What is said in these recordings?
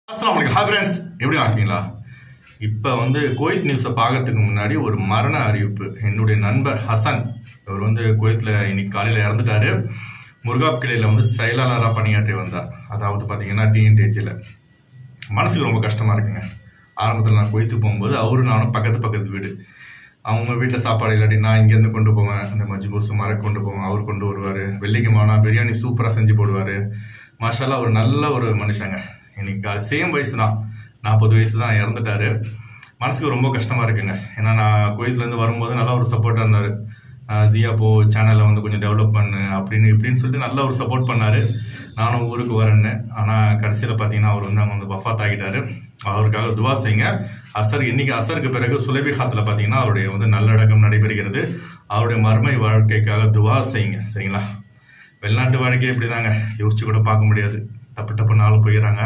அஸ்லாம் வலைக்கம் hi friends எப்படி இருக்கீங்களா இப்போ வந்து குவைத் நியூஸை பார்க்கறதுக்கு முன்னாடி ஒரு மரண அறிவிப்பு என்னுடைய நண்பர் ஹசன் இவர் வந்து குவைத்தில் இன்னைக்கு காலையில் இறந்துட்டாரு முருகாப் கிளையில் வந்து செயலாளராக பணியாற்றி வந்தார் அதாவது பார்த்தீங்கன்னா டிஎன்டிஹெச்சில் மனசுக்கு ரொம்ப கஷ்டமாக இருக்குங்க ஆரம்பத்தில் நான் குவைத்து போகும்போது அவரும் நானும் பக்கத்து பக்கத்து வீடு அவங்க வீட்டில் சாப்பாடு இல்லாட்டி நான் இங்கேருந்து கொண்டு போவேன் அந்த மஜ்பூஸ் மர கொண்டு போவேன் அவர் கொண்டு வருவார் வெள்ளிக்கிழமை பிரியாணி சூப்பராக செஞ்சு போடுவார் மாஷால்லா ஒரு நல்ல ஒரு மனுஷங்க இன்னைக்கு சேம் வயசு தான் நாற்பது வயசு தான் இறந்துட்டாரு மனசுக்கு ரொம்ப கஷ்டமாக இருக்குங்க ஏன்னா நான் கோயிலேருந்து வரும்போது நல்லா ஒரு சப்போர்ட்டாக இருந்தார் ஜியா போ சேனலை வந்து கொஞ்சம் டெவலப் பண்ணு அப்படின்னு இப்படின்னு சொல்லிட்டு நல்ல ஒரு சப்போர்ட் பண்ணார் நானும் ஊருக்கு வரேன்னு ஆனால் கடைசியில் பார்த்தீங்கன்னா அவர் வந்து அவங்க வந்து வஃபாத் ஆகிட்டாரு அவருக்காக துவா செய்யுங்க அசர் இன்னைக்கு அசருக்கு பிறகு சுலைபி காத்தில் பார்த்தீங்கன்னா அவருடைய வந்து நல்லடக்கம் நடைபெறுகிறது அவருடைய மர்மை வாழ்க்கைக்காக துவா செய்யுங்க சரிங்களா வெளிநாட்டு வாழ்க்கை இப்படி தாங்க யோசிச்சு கூட பார்க்க முடியாது டப்பு டப்பு நாள் போயிடுறாங்க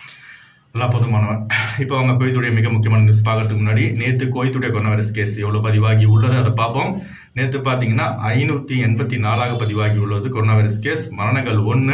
நல்லா போதுமானவன் இப்போ அவங்க கோயத்துடைய மிக முக்கியமான நியூஸ் பார்க்கறதுக்கு முன்னாடி நேற்று கோயத்துடைய கொரோனா வைரஸ் கேஸ் எவ்வளோ பதிவாகி உள்ளது அதை பார்ப்போம் நேற்று பார்த்தீங்கன்னா ஐநூற்றி எண்பத்தி நாலாக பதிவாகி உள்ளது கொரோனா வைரஸ் கேஸ் மரணங்கள் ஒன்று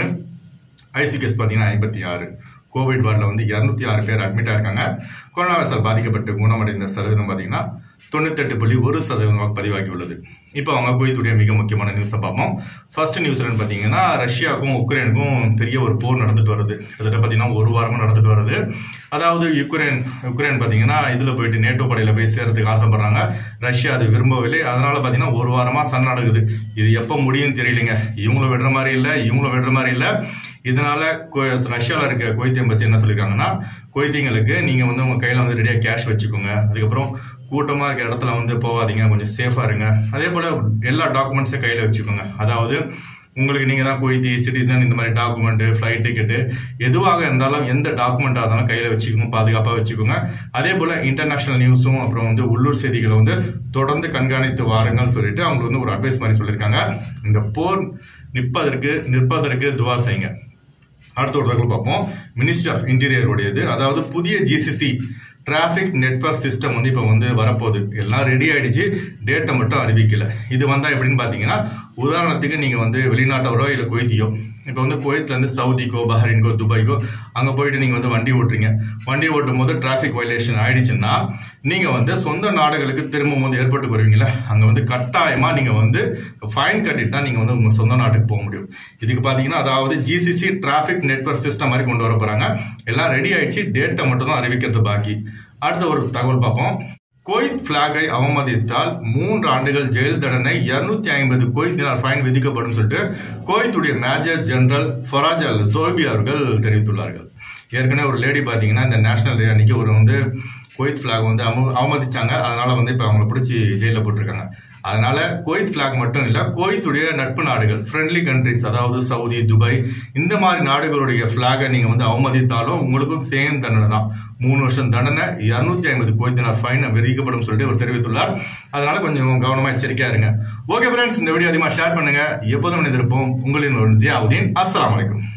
ஐசி கேஸ் பார்த்தீங்கன்னா ஐம்பத்தி ஆறு கோவிட் வார்டில் வந்து இரநூத்தி ஆறு பேர் அட்மிட் ஆயிருக்காங்க கொரோனா வைரஸால் பாதிக்கப்பட்டு குணமடைந்த சதவீதம் பார்த்தீங்கன்னா தொண்ணூத்தெட்டு புள்ளி ஒரு சதவீதமாக பதிவாகி உள்ளது இப்போ அவங்க குவைத்துடைய மிக முக்கியமான நியூஸை பார்ப்போம் ஃபர்ஸ்ட் நியூஸ்ல பார்த்தீங்கன்னா ரஷ்யாவுக்கும் உக்ரைனுக்கும் பெரிய ஒரு போர் நடந்துட்டு வருது கிட்டத்தட்ட பார்த்தீங்கன்னா ஒரு வாரமாக நடந்துட்டு வருது அதாவது யுக்ரைன் உக்ரைன் பார்த்தீங்கன்னா இதில் போயிட்டு நேட்டோ படையில் போய் சேர்றதுக்கு ஆசைப்படுறாங்க ரஷ்யா அது விரும்பவில்லை அதனால பார்த்தீங்கன்னா ஒரு வாரமாக சண்டை நடக்குது இது எப்போ முடியும்னு தெரியலைங்க இவங்களும் விடுற மாதிரி இல்லை இவங்களும் விடுற மாதிரி இல்லை இதனால ரஷ்யாவில் இருக்க குவைத் எம்பசி என்ன சொல்லியிருக்காங்கன்னா குவைத்திங்களுக்கு நீங்கள் வந்து உங்கள் கையில் வந்து ரெடியாக கேஷ் வச்சுக்கோங்க அதுக்கப்புறம் கூட்டமாக இருக்க இடத்துல வந்து போகாதீங்க கொஞ்சம் சேஃபாக இருங்க அதே போல் எல்லா டாக்குமெண்ட்ஸையும் கையில் வச்சுக்கோங்க அதாவது உங்களுக்கு நீங்கள் தான் குவைத்தி சிட்டிசன் இந்த மாதிரி டாக்குமெண்ட்டு ஃப்ளைட் டிக்கெட்டு எதுவாக இருந்தாலும் எந்த டாக்குமெண்ட்டாக இருந்தாலும் கையில் வச்சுக்கோங்க பாதுகாப்பாக வச்சுக்கோங்க அதே போல் இன்டர்நேஷனல் நியூஸும் அப்புறம் வந்து உள்ளூர் செய்திகளை வந்து தொடர்ந்து கண்காணித்து வாருங்கன்னு சொல்லிட்டு அவங்களுக்கு வந்து ஒரு அட்வைஸ் மாதிரி சொல்லியிருக்காங்க இந்த போர் நிற்பதற்கு நிற்பதற்கு துவா செய்யுங்க அடுத்த ஒரு தகவல் பார்ப்போம் மினிஸ்ட்ரி ஆஃப் இன்டீரியர் உடையது அதாவது புதிய ஜிசிசி டிராஃபிக் நெட்ஒர்க் சிஸ்டம் வந்து இப்போ வந்து வரப்போகுது எல்லாம் ரெடி ஆயிடுச்சு டேட்டை மட்டும் அறிவிக்கல இது வந்தால் எப்படின்னு பார்த்தீங்கன்னா உதாரணத்துக்கு நீங்கள் வந்து வெளிநாட்டவரோ இல்லை குவைத்தியோ இப்போ வந்து குவைத்லேருந்து சவுதிக்கோ பஹ்ரைன்கோ துபாய்க்கோ அங்கே போயிட்டு நீங்கள் வந்து வண்டி ஓட்டுறீங்க வண்டி ஓட்டும் போது டிராஃபிக் வயலேஷன் ஆயிடுச்சுன்னா நீங்கள் வந்து சொந்த நாடுகளுக்கு திரும்பும் போது ஏற்பட்டு வருவீங்களா அங்கே வந்து கட்டாயமாக நீங்கள் வந்து ஃபைன் கட்டிட்டு தான் நீங்கள் வந்து உங்கள் சொந்த நாட்டுக்கு போக முடியும் இதுக்கு பார்த்தீங்கன்னா அதாவது ஜிசிசி டிராஃபிக் நெட்ஒர்க் சிஸ்டம் மாதிரி கொண்டு வர போகிறாங்க எல்லாம் ரெடி ஆயிடுச்சு டேட்டை மட்டும் தான் அறிவிக்கிறது பாக்கி அடுத்த ஒரு தகவல் பார்ப்போம் குவைத் பிளாகை அவமதித்தால் மூன்று ஆண்டுகள் ஜெயில் தண்டனை இருநூத்தி ஐம்பது குவைத் தினார் ஃபைன் விதிக்கப்படும் சொல்லிட்டு குவைத்துடைய major general Faraj al Sobi அவர்கள் தெரிவித்துள்ளார்கள் ஏற்கனவே ஒரு லேடி பார்த்தீங்கன்னா இந்த நேஷனல் டே அன்னைக்கு ஒரு வந்து குவைத் ஃபிளாக் வந்து அவ அவமதிச்சாங்க அதனால வந்து இப்போ அவங்களை பிடிச்சி ஜெயிலில் போட்டிருக்காங்க அதனால குவைத் ஃபிளாக் மட்டும் இல்லை குவைத்துடைய நட்பு நாடுகள் ஃப்ரெண்ட்லி கண்ட்ரிஸ் அதாவது சவுதி துபாய் இந்த மாதிரி நாடுகளுடைய ஃபிளாகை நீங்கள் வந்து அவமதித்தாலும் உங்களுக்கும் சேம் தண்டனை தான் மூணு வருஷம் தண்டனை இரநூத்தி ஐம்பது குவைத்தினார் ஃபைன் விதிக்கப்படும் சொல்லிட்டு அவர் தெரிவித்துள்ளார் அதனால கொஞ்சம் கவனமாக எச்சரிக்கையா இருங்க ஓகே ஃப்ரெண்ட்ஸ் இந்த வீடியோ அதிகமாக ஷேர் பண்ணுங்க எப்போதும் இணைந்திருப்போம் உங்களின் ஒரு ஜியாவுதீன் அஸ்லாம் வலைக்கும்